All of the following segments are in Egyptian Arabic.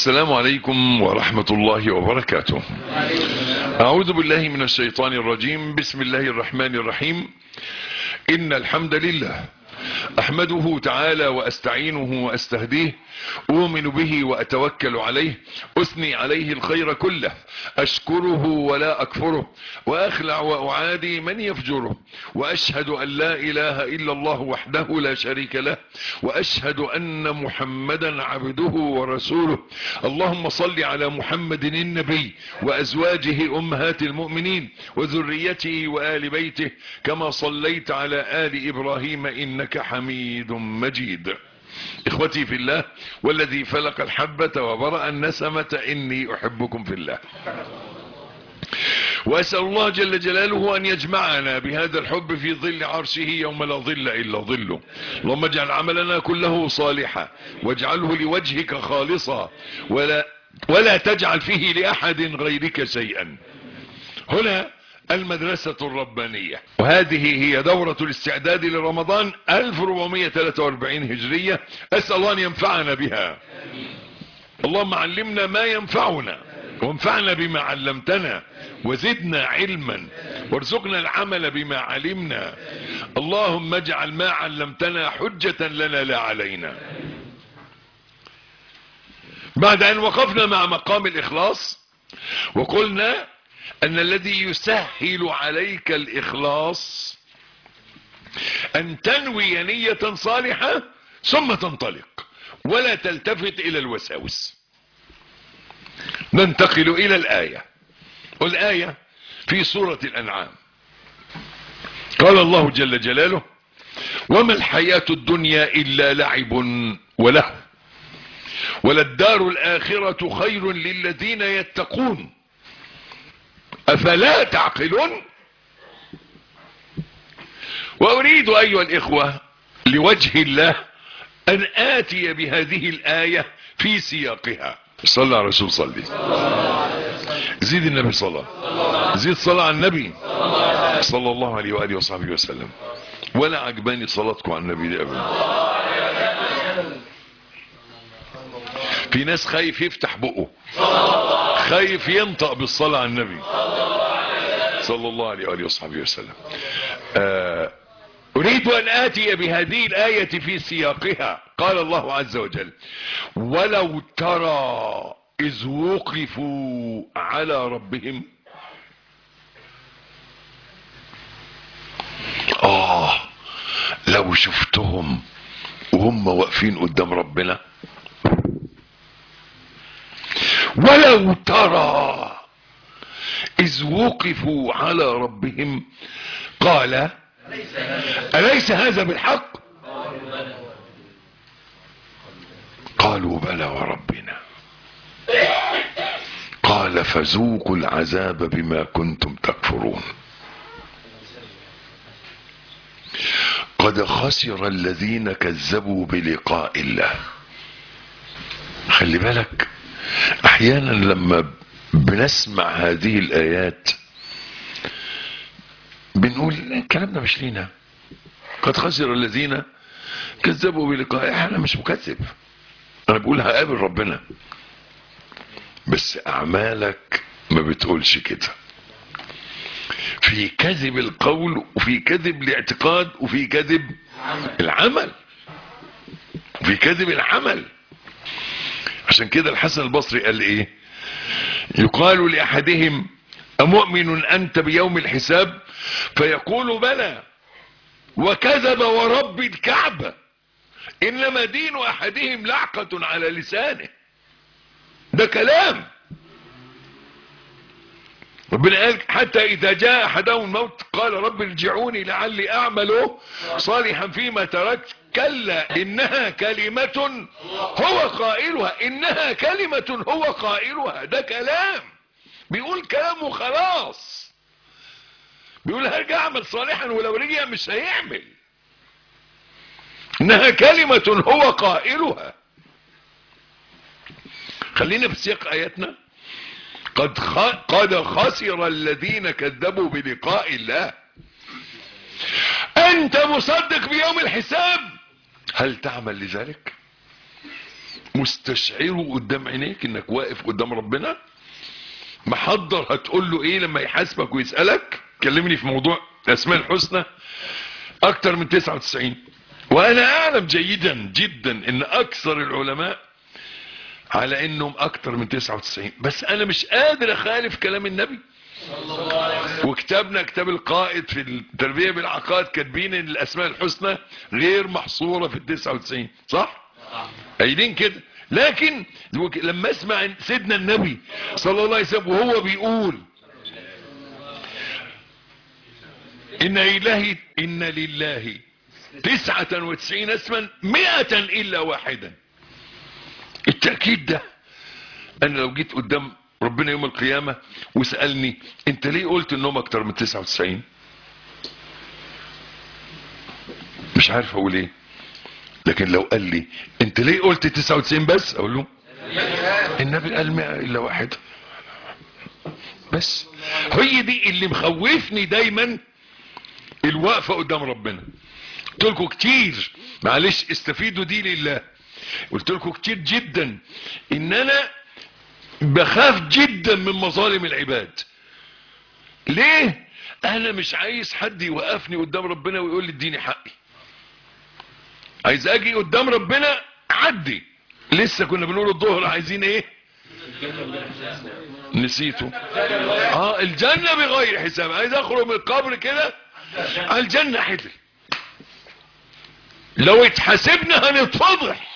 السلام عليكم ورحمة الله وبركاته أعوذ بالله من الشيطان الرجيم بسم الله الرحمن الرحيم إن الحمد لله أحمده تعالى وأستعينه وأستهديه أؤمن به وأتوكل عليه أثني عليه الخير كله أشكره ولا أكفره وأخلع وأعادي من يفجره وأشهد أن لا إله إلا الله وحده لا شريك له وأشهد أن محمدا عبده ورسوله اللهم صل على محمد النبي وأزواجه أمهات المؤمنين وذريته وآل بيته كما صليت على آل إبراهيم إنك حميد مجيد اخوتي في الله والذي فلق الحبة وبرأ النسمة اني احبكم في الله واسأل الله جل جلاله ان يجمعنا بهذا الحب في ظل عرشه يوم لا ظل الا ظله اللهم اجعل عملنا كله صالحا واجعله لوجهك خالصا ولا, ولا تجعل فيه لاحد غيرك شيئا هنا المدرسة الربانية وهذه هي دورة الاستعداد لرمضان 1443 هجرية أسأل الله أن ينفعنا بها اللهم علمنا ما ينفعنا وانفعنا بما علمتنا وزدنا علما وارزقنا العمل بما علمنا اللهم اجعل ما علمتنا حجة لنا لا علينا بعد أن وقفنا مع مقام الإخلاص وقلنا ان الذي يسهل عليك الاخلاص ان تنوي نية صالحة ثم تنطلق ولا تلتفت الى الوساوس ننتقل الى الاية والاية في سورة الانعام قال الله جل جلاله وما الحياة الدنيا الا لعب وله وللدار الاخرة خير للذين يتقون افلا تعقلون واريد ايها الاخوة لوجه الله ان اتي بهذه الاية في سياقها صلى على رسول صلي زيد النبي صلى زيد صلى على النبي صلى الله عليه وآله وصحبه وسلم ولا عجباني صلاتكم على النبي دي ابدا في ناس خايف يفتح بقه خايف ينطق بالصلاة على النبي صلى الله عليه وآله وصحبه وسلم آه أريد أن آتي بهذه الآية في سياقها قال الله عز وجل ولو ترى إذ وقفوا على ربهم آه لو شفتهم وهم واقفين قدام ربنا ولو ترى إذ وقفوا على ربهم قال أليس هذا بالحق قالوا بلى وربنا قال فذوقوا العذاب بما كنتم تكفرون قد خسر الذين كذبوا بلقاء الله خلي بالك احيانا لما بنسمع هذه الايات بنقول الكلام ده مش لينا قد خسر الذين كذبوا بلقاء انا مش مكذب انا بقول هقابل ربنا بس اعمالك ما بتقولش كده في كذب القول وفي كذب الاعتقاد وفي كذب العمل وفي كذب العمل عشان كده الحسن البصري قال ايه يقال لاحدهم امؤمن انت بيوم الحساب فيقول بلى وكذب ورب الكعبة انما دين احدهم لعقة على لسانه ده كلام ربنا قال حتى اذا جاء احدهم الموت قال رب ارجعوني لعلي اعمل صالحا فيما تركت كلا انها كلمة هو قائلها انها كلمة هو قائلها ده كلام بيقول كلامه خلاص بيقول هرجع اعمل صالحا ولو رجع مش هيعمل انها كلمة هو قائلها خلينا في سياق اياتنا قد خ... قد خسر الذين كذبوا بلقاء الله انت مصدق بيوم الحساب هل تعمل لذلك مستشعره قدام عينيك انك واقف قدام ربنا محضر هتقول له ايه لما يحاسبك ويسألك كلمني في موضوع اسماء الحسنى اكتر من 99 وانا اعلم جيدا جدا ان اكثر العلماء على انهم اكتر من 99 بس انا مش قادر اخالف كلام النبي وكتابنا كتاب القائد في التربية بالعقائد كاتبين ان الاسماء الحسنى غير محصورة في ال 99 صح قايلين كده لكن لما اسمع سيدنا النبي صلى الله عليه وسلم وهو بيقول ان لله ان لله تسعة وتسعين اسما مئة الا واحدا التأكيد ده انا لو جيت قدام ربنا يوم القيامة وسألني انت ليه قلت انهم اكتر من 99 مش عارف اقول ايه لكن لو قال لي انت ليه قلت 99 بس اقول له النبي قال 100 الا واحد بس هي دي اللي مخوفني دايما الوقفة قدام ربنا قلت لكم كتير معلش استفيدوا دي لله قلت لكم كتير جدا ان انا بخاف جدا من مظالم العباد ليه انا مش عايز حد يوقفني قدام ربنا ويقول لي اديني حقي عايز اجي قدام ربنا عدي لسه كنا بنقول الظهر عايزين ايه نسيته اه الجنة بغير حساب عايز اخرج من القبر كده على الجنة حلل لو اتحاسبنا هنتفضح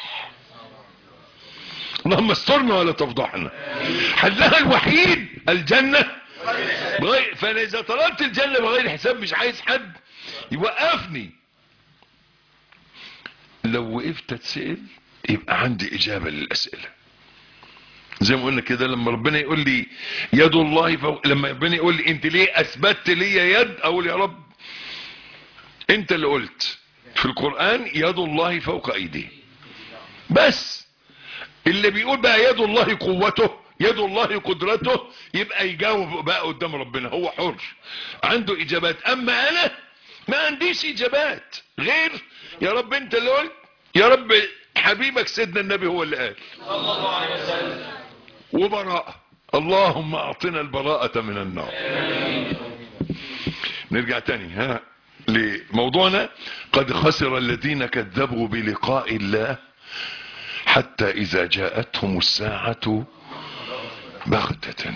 اللهم استرنا ولا تفضحنا حلها الوحيد الجنة بغير فانا اذا طلبت الجنة بغير حساب مش عايز حد يوقفني لو وقفت اتسأل يبقى عندي اجابة للاسئلة زي ما قلنا كده لما ربنا يقول لي يد الله فوق لما ربنا يقول لي انت ليه اثبتت لي يد اقول يا رب انت اللي قلت في القرآن يد الله فوق ايديه بس اللي بيقول بقى يد الله قوته يد الله قدرته يبقى يجاوب بقى قدام ربنا هو حر عنده اجابات اما انا ما عنديش اجابات غير يا رب انت اللي قلت يا رب حبيبك سيدنا النبي هو اللي قال وبراءة اللهم اعطنا البراءة من النار نرجع تاني ها لموضوعنا قد خسر الذين كذبوا بلقاء الله حتى اذا جاءتهم الساعة بغتة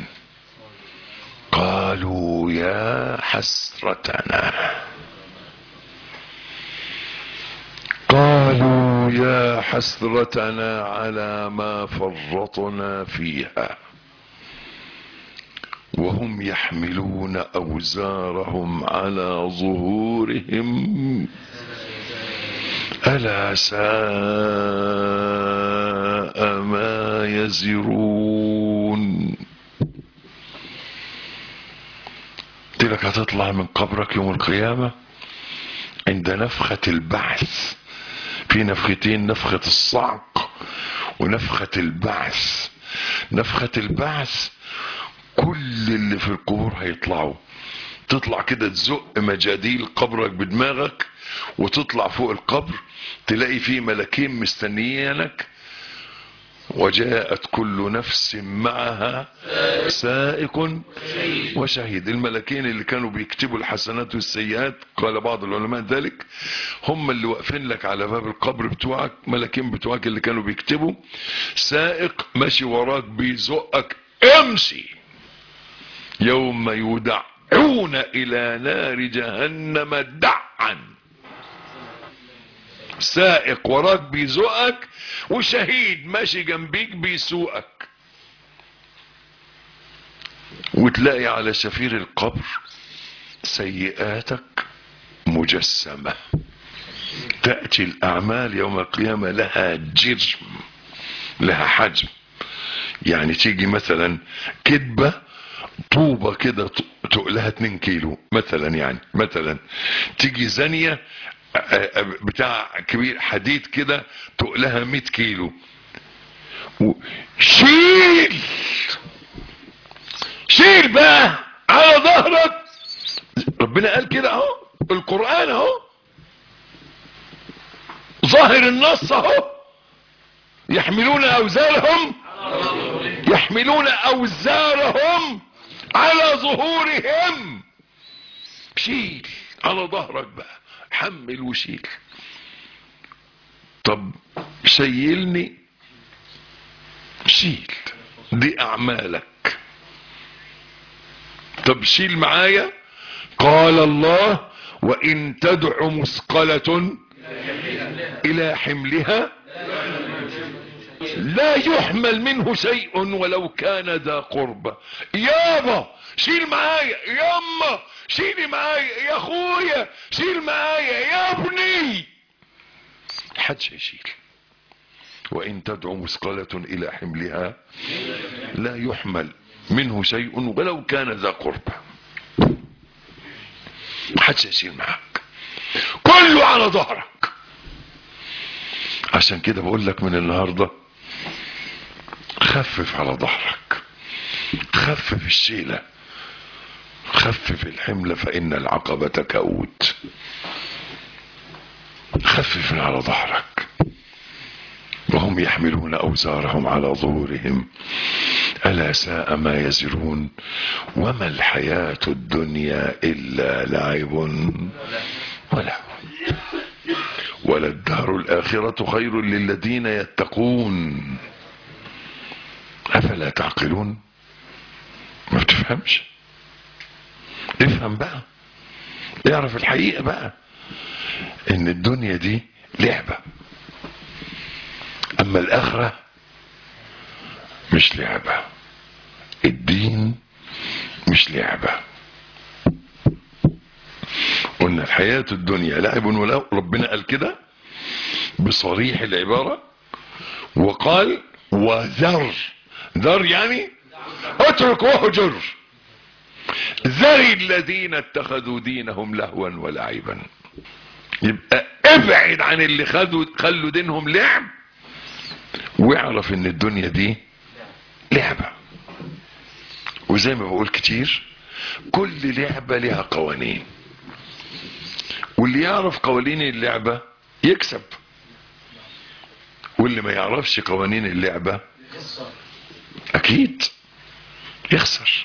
قالوا يا حسرتنا قالوا يا حسرتنا على ما فرطنا فيها وهم يحملون اوزارهم على ظهورهم الا ساء ما يزرون قلت لك هتطلع من قبرك يوم القيامة عند نفخة البعث في نفختين نفخة الصعق ونفخة البعث نفخة البعث كل اللي في القبور هيطلعوا تطلع كده تزق مجاديل قبرك بدماغك وتطلع فوق القبر تلاقي فيه ملكين مستنيينك وجاءت كل نفس معها سائق وشهيد الملكين اللي كانوا بيكتبوا الحسنات والسيئات قال بعض العلماء ذلك هم اللي واقفين لك على باب القبر بتوعك ملكين بتوعك اللي كانوا بيكتبوا سائق ماشي وراك بيزقك امشي يوم يدعون الى نار جهنم دعا سائق وراك بيزقك وشهيد ماشي جنبيك بيسوقك وتلاقي على شفير القبر سيئاتك مجسمة تأتي الأعمال يوم القيامة لها جرم لها حجم يعني تيجي مثلا كذبة طوبة كده تقلها 2 كيلو مثلا يعني مثلا تيجي زانية بتاع كبير حديد كده تقلها 100 كيلو شيل شيل بقى على ظهرك ربنا قال كده اهو القرآن اهو ظاهر النص اهو يحملون اوزارهم يحملون اوزارهم على ظهورهم شيل على ظهرك بقى حمل وشيل طب شيلني شيل دي اعمالك طب شيل معايا قال الله وان تدع مثقلة الى حملها لا يحمل منه شيء ولو كان ذا قربى يابا شيل معايا ياما شيلي معايا يا اخويا شيل معايا يا ابني حدش يشيل وان تدعو مثقلة الى حملها لا يحمل منه شيء ولو كان ذا قربى حدش يشيل معاك كله على ظهرك عشان كده بقول لك من النهارده خفف على ظهرك خفف الشيله خفف الحمل فإن العقبة كؤود خفف على ظهرك وهم يحملون أوزارهم على ظهورهم ألا ساء ما يزرون وما الحياة الدنيا إلا لعب ولهو وللدار الآخرة خير للذين يتقون أفلا تعقلون ما بتفهمش افهم بقى اعرف الحقيقة بقى ان الدنيا دي لعبة اما الاخرة مش لعبة الدين مش لعبة قلنا الحياة الدنيا لعب ولا ربنا قال كده بصريح العبارة وقال وذر ذر يعني اترك واهجر ذري الذين اتخذوا دينهم لهوا ولعبا يبقى ابعد عن اللي خدوا خلوا دينهم لعب واعرف ان الدنيا دي لعبة وزي ما بقول كتير كل لعبة لها قوانين واللي يعرف قوانين اللعبة يكسب واللي ما يعرفش قوانين اللعبة اكيد يخسر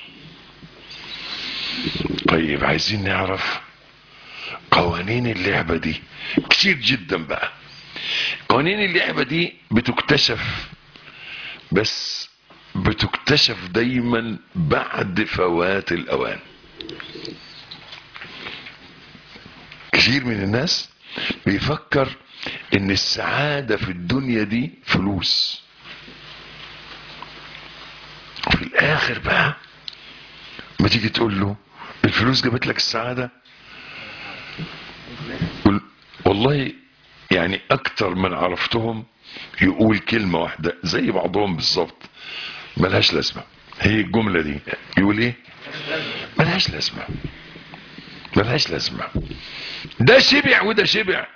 طيب عايزين نعرف قوانين اللعبة دي كتير جدا بقى قوانين اللعبة دي بتكتشف بس بتكتشف دايما بعد فوات الاوان كثير من الناس بيفكر ان السعادة في الدنيا دي فلوس وفي الاخر بقى ما تيجي تقول له الفلوس جابت لك السعادة قل والله يعني اكتر من عرفتهم يقول كلمة واحدة زي بعضهم بالظبط ملهاش لازمة هي الجملة دي يقول ايه ملهاش لازمة ملهاش لازمة ده شبع وده شبع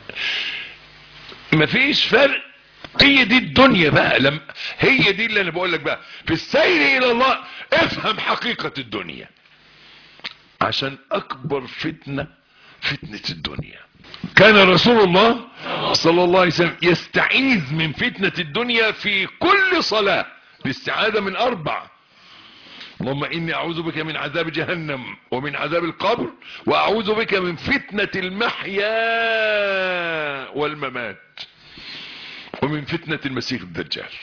مفيش فرق هي دي الدنيا بقى لم هي دي اللي انا بقول لك بقى في السير الى الله افهم حقيقة الدنيا عشان اكبر فتنة فتنة الدنيا كان رسول الله صلى الله عليه وسلم يستعيذ من فتنة الدنيا في كل صلاة الاستعاذة من اربع اللهم اني اعوذ بك من عذاب جهنم ومن عذاب القبر واعوذ بك من فتنة المحيا والممات ومن فتنة المسيح الدجال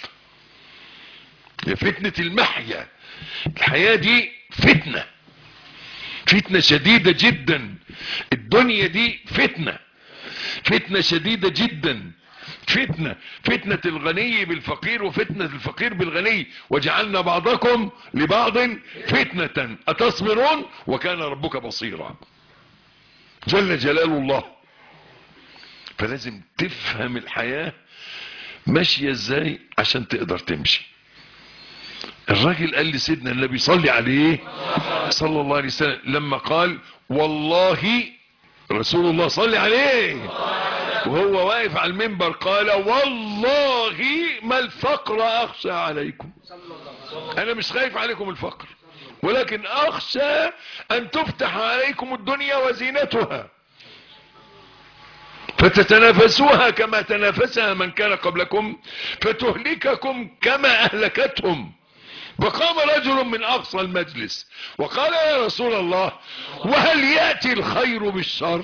فتنة المحيا الحياة دي فتنة فتنة شديدة جدا الدنيا دي فتنة فتنة شديدة جدا فتنة فتنة الغني بالفقير وفتنة الفقير بالغني وجعلنا بعضكم لبعض فتنة أتصبرون وكان ربك بصيرا جل جلال الله فلازم تفهم الحياة ماشية ازاي عشان تقدر تمشي الراجل قال لسيدنا النبي صلي عليه صلى الله عليه وسلم لما قال والله رسول الله صلي عليه وهو واقف على المنبر قال والله ما الفقر اخشى عليكم انا مش خايف عليكم الفقر ولكن اخشى ان تفتح عليكم الدنيا وزينتها فتتنافسوها كما تنافسها من كان قبلكم فتهلككم كما اهلكتهم فقام رجل من اقصى المجلس وقال يا رسول الله وهل يأتي الخير بالشر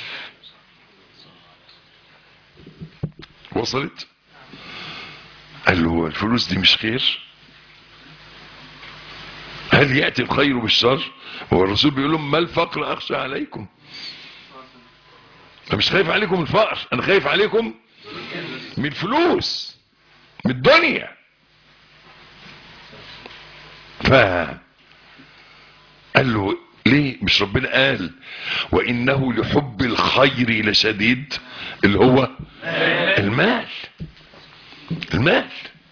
وصلت قال له الفلوس دي مش خير هل يأتي الخير بالشر هو الرسول بيقول لهم ما الفقر اخشى عليكم انا مش خايف عليكم الفقر انا خايف عليكم من الفلوس من الدنيا ف قال له ليه مش ربنا قال وانه لحب الخير لشديد اللي هو المال المال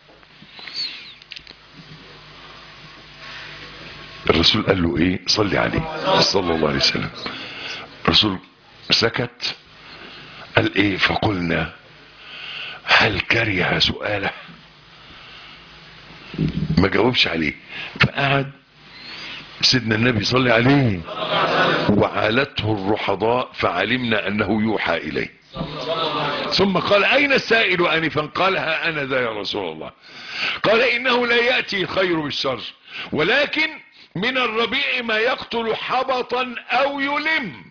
الرسول قال له ايه صلي عليه صلى الله عليه وسلم الرسول سكت قال ايه فقلنا هل كره سؤاله ما جاوبش عليه فقعد سيدنا النبي صلى عليه وعالته الرحضاء فعلمنا انه يوحى اليه ثم قال اين السائل انفا قال ها انا ذا يا رسول الله قال انه لا يأتي الخير بالشر ولكن من الربيع ما يقتل حبطا او يلم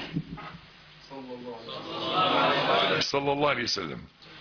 صلى الله عليه وسلم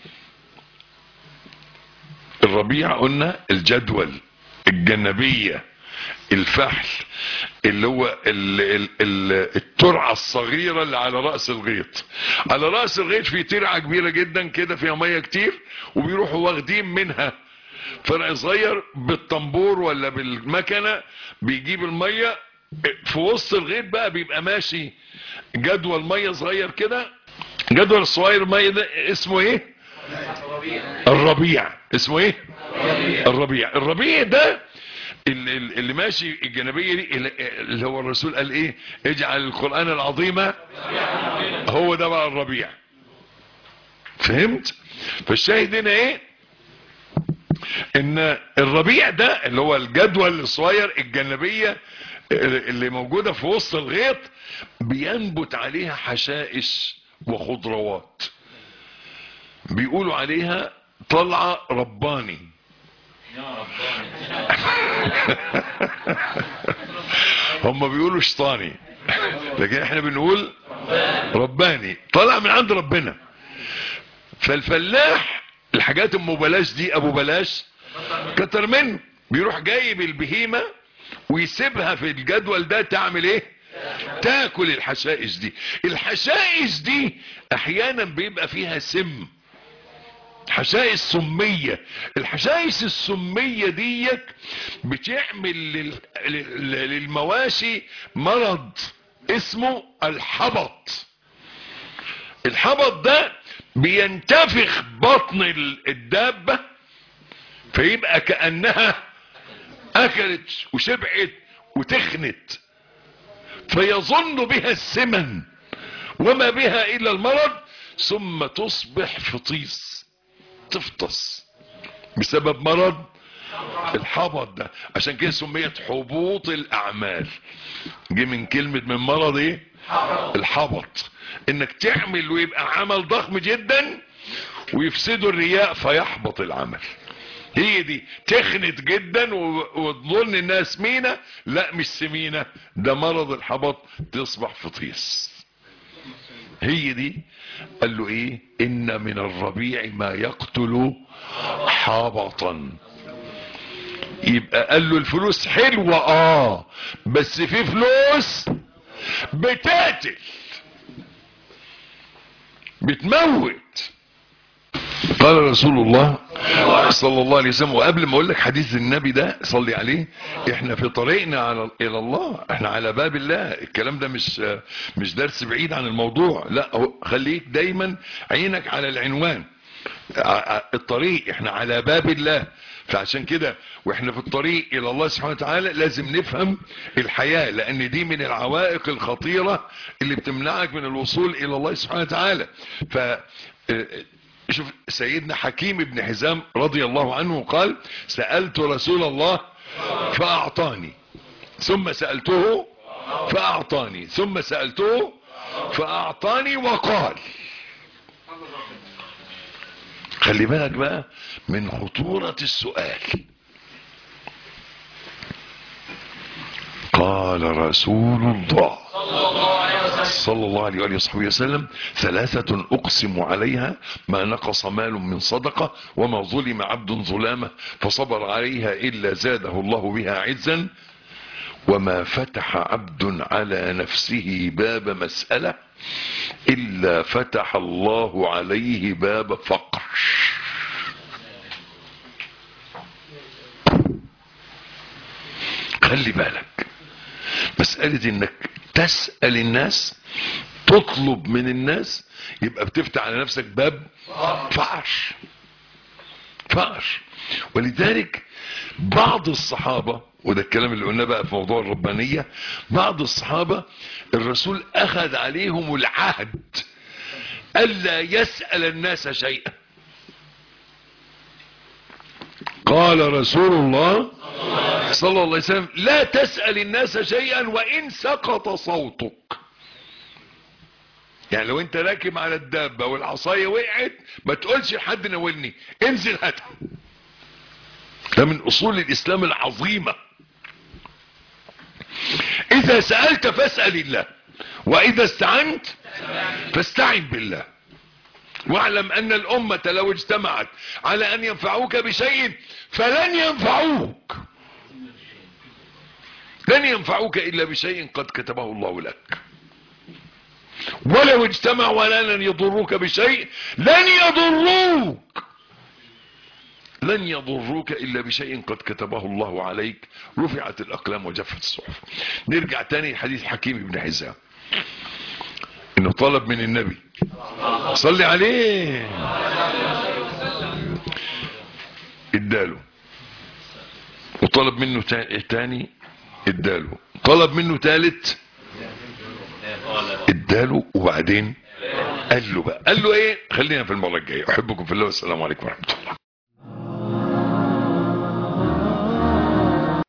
الربيع قلنا الجدول الجنبية الفحل اللي هو ال ال ال الترعة الصغيرة اللي على رأس الغيط على رأس الغيط في ترعة كبيرة جدا كده فيها مية كتير وبيروحوا واخدين منها فرق صغير بالطنبور ولا بالمكنة بيجيب المية في وسط الغيط بقى بيبقى ماشي جدول مية صغير كده جدول الصغير مية ده اسمه ايه الربيع اسمه ايه الربيع الربيع ده اللي, اللي ماشي الجنبية دي اللي هو الرسول قال ايه اجعل القرآن العظيم هو ده بقى الربيع فهمت فالشاهد هنا ايه ان الربيع ده اللي هو الجدول الصغير الجنبية اللي موجودة في وسط الغيط بينبت عليها حشائش وخضروات بيقولوا عليها طلعة رباني هم بيقولوا شطاني لكن احنا بنقول رباني طلع من عند ربنا فالفلاح الحاجات ام بلاش دي ابو بلاش كتر منه بيروح جايب البهيمة ويسيبها في الجدول ده تعمل ايه تاكل الحشائش دي الحشائش دي احيانا بيبقى فيها سم حشائش سمية الحشائش السمية ديك بتعمل لل... للمواشي مرض اسمه الحبط الحبط ده بينتفخ بطن الدابة فيبقى كأنها اكلت وشبعت وتخنت فيظن بها السمن وما بها الا المرض ثم تصبح فطيس تفطس بسبب مرض الحبط ده عشان كده سميت حبوط الاعمال جه من كلمة من مرض ايه الحبط انك تعمل ويبقى عمل ضخم جدا ويفسدوا الرياء فيحبط العمل هي دي تخنت جدا وتظن انها سمينة لا مش سمينة ده مرض الحبط تصبح فطيس هي دي قال له ايه ان من الربيع ما يقتل حبطا يبقى قال له الفلوس حلوة اه بس في فلوس بتقتل بتموت قال رسول الله صلى الله عليه وسلم وقبل ما اقول لك حديث النبي ده صلي عليه احنا في طريقنا على الى الله احنا على باب الله الكلام ده مش مش درس بعيد عن الموضوع لا خليك دايما عينك على العنوان الطريق احنا على باب الله فعشان كده واحنا في الطريق الى الله سبحانه وتعالى لازم نفهم الحياة لان دي من العوائق الخطيرة اللي بتمنعك من الوصول الى الله سبحانه وتعالى ف شوف سيدنا حكيم بن حزام رضي الله عنه قال سألت رسول الله فأعطاني ثم سألته فأعطاني ثم سألته فأعطاني وقال خلي بالك بقى من خطورة السؤال قال رسول الله صلى الله عليه وآله وصحبه وسلم ثلاثة أقسم عليها ما نقص مال من صدقة وما ظلم عبد ظلامة فصبر عليها إلا زاده الله بها عزا وما فتح عبد على نفسه باب مسألة إلا فتح الله عليه باب فقر خلي بالك مسألة انك تسأل الناس تطلب من الناس يبقى بتفتح على نفسك باب فقر فقر ولذلك بعض الصحابة وده الكلام اللي قلناه بقى في موضوع الربانية بعض الصحابة الرسول اخذ عليهم العهد الا يسأل الناس شيئا قال رسول الله صلى الله عليه وسلم لا تسأل الناس شيئا وإن سقط صوتك يعني لو انت راكب على الدابة والعصاية وقعت ما تقولش لحد ناولني انزل هاتها ده من اصول الاسلام العظيمة اذا سألت فاسأل الله واذا استعنت فاستعن بالله واعلم ان الامة لو اجتمعت على ان ينفعوك بشيء فلن ينفعوك لن ينفعوك الا بشيء قد كتبه الله لك ولو اجتمعوا على لن يضروك بشيء لن يضروك لن يضروك الا بشيء قد كتبه الله عليك رفعت الاقلام وجفت الصحف نرجع تاني حديث حكيم بن حزام انه طلب من النبي صلي عليه اداله وطلب منه تاني اداله طلب منه تالت اداله وبعدين قال له بقى قال له ايه خلينا في المره الجايه احبكم في الله والسلام عليكم ورحمه الله